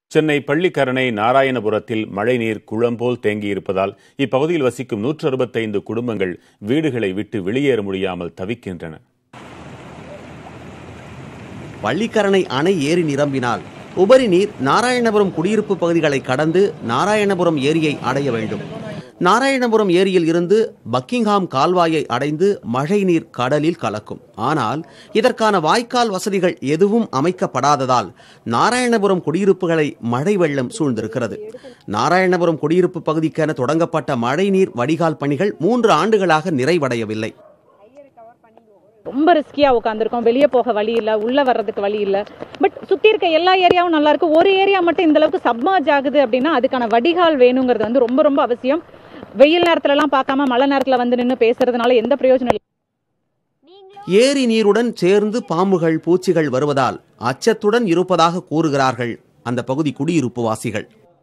சென்னை பள்ளிக்கரணை நாராயணபுரத்தில் மழைநீர் குளம்போல் தேங்கியிருப்பதால் இப்பகுதியில் வசிக்கும் நூற்று அறுபத்தைந்து குடும்பங்கள் வீடுகளை விட்டு வெளியேற முடியாமல் தவிக்கின்றன பள்ளிக்கரணை அணை ஏரி நிரம்பினால் உபரி நீர் நாராயணபுரம் குடியிருப்பு பகுதிகளை கடந்து நாராயணபுரம் ஏரியை அடைய வேண்டும் நாராயணபுரம் ஏரியில் இருந்து பக்கிங்ஹாம் கால்வாயை அடைந்து மழைநீர் கடலில் கலக்கும் ஆனால் இதற்கான வாய்க்கால் வசதிகள் எதுவும் அமைக்கப்படாததால் நாராயணபுரம் குடியிருப்புகளை மழை வெள்ளம் சூழ்ந்திருக்கிறது நாராயணபுரம் குடியிருப்பு பகுதிக்கென தொடங்கப்பட்ட மழைநீர் வடிகால் பணிகள் மூன்று ஆண்டுகளாக நிறைவடையவில்லை ரொம்ப ரிஸ்கியா உட்காந்துருக்கோம் வெளியே போக வழி இல்லை உள்ள வர்றதுக்கு வழி இல்லை பட் சுத்தி இருக்க எல்லா ஏரியாவும் நல்லா இருக்கு ஒரு ஏரியா மட்டும் இந்த அளவுக்கு சப்மர்ஜ் ஆகுது அப்படின்னா அதுக்கான வடிகால் வேணுங்கிறது வந்து ரொம்ப ரொம்ப அவசியம் வெயில் நேரத்துல எல்லாம் பார்க்காம மழை நேரத்துல வந்து நின்று பேசுறதுனால எந்த பிரயோஜனம் இல்லை ஏரி நீருடன் சேர்ந்து பாம்புகள் பூச்சிகள் வருவதால் அச்சத்துடன் இருப்பதாக கூறுகிறார்கள் அந்த பகுதி குடியிருப்பு வாசிகள்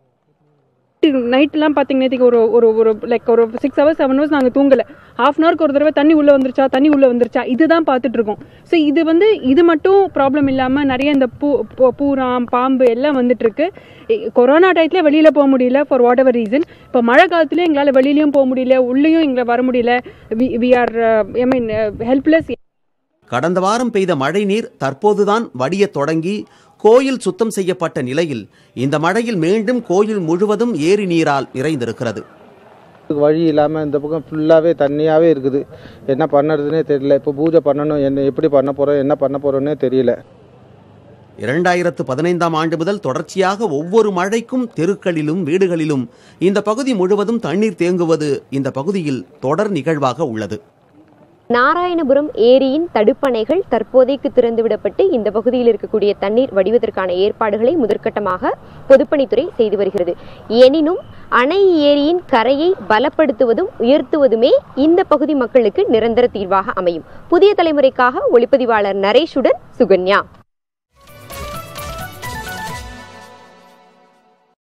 நைட்லாம் பார்த்தீங்கன்னா ஒரு ஒரு ஒரு லைக் ஒரு சிக்ஸ் ஹவர்ஸ் செவன் ஹவர்ஸ் நாங்கள் தூங்கலை ஹாஃப் அன் ஹவருக்கு ஒரு தடவை தண்ணி உள்ளே வந்துருச்சா தண்ணி உள்ளே வந்துருச்சா இதுதான் பார்த்துட்டு இருக்கோம் ஸோ இது வந்து இது மட்டும் ப்ராப்ளம் இல்லாமல் நிறைய இந்த பூ பூ- பூராம் பாம்பு எல்லாம் வந்துட்டு இருக்கு இ- கொரோனா டயத்துல வெளியில் போக முடியல ஃபார் வாட் எவர் ரீசன் இப்போ மழை காலத்துல எங்களால் வெளியிலயும் போக முடியல உள்ளேயும் எங்களை வர முடியல we are I mean helpless கடந்த வாரம் பெய்த மழைநீர் தற்போதுதான் வடியத் தொடங்கி கோயில் சுத்தம் செய்யப்பட்ட நிலையில் இந்த மழையில் மீண்டும் கோயில் முழுவதும் ஏரி நீரால் நிறைந்திருக்கிறது இதுக்கு வழி இல்லாமல் இந்த பக்கம் ஃபுல்லாகவே தண்ணியாகவே இருக்குது என்ன பண்ணுறதுனே தெரியல இப்போ பூஜை பண்ணணும் என்ன எப்படி பண்ண போகிறோம் என்ன பண்ண போகிறோன்னே தெரியல இரண்டாயிரத்து பதினைந்தாம் ஆண்டு முதல் தொடர்ச்சியாக ஒவ்வொரு மழைக்கும் தெருக்களிலும் வீடுகளிலும் இந்த பகுதி முழுவதும் தண்ணீர் தேங்குவது இந்த பகுதியில் தொடர் நிகழ்வாக உள்ளது நாராயணபுரம் ஏரியின் தடுப்பணைகள் தற்போதைக்கு திறந்துவிடப்பட்டு இந்த பகுதியில் இருக்கக்கூடிய தண்ணீர் வடிவதற்கான ஏற்பாடுகளை முதற்கட்டமாக பொதுப்பணித்துறை செய்து வருகிறது எனினும் அணை ஏரியின் கரையை பலப்படுத்துவதும் உயர்த்துவதுமே இந்த பகுதி மக்களுக்கு நிரந்தர தீர்வாக அமையும் புதிய தலைமுறைக்காக ஒளிப்பதிவாளர் நரேஷுடன் சுகன்யா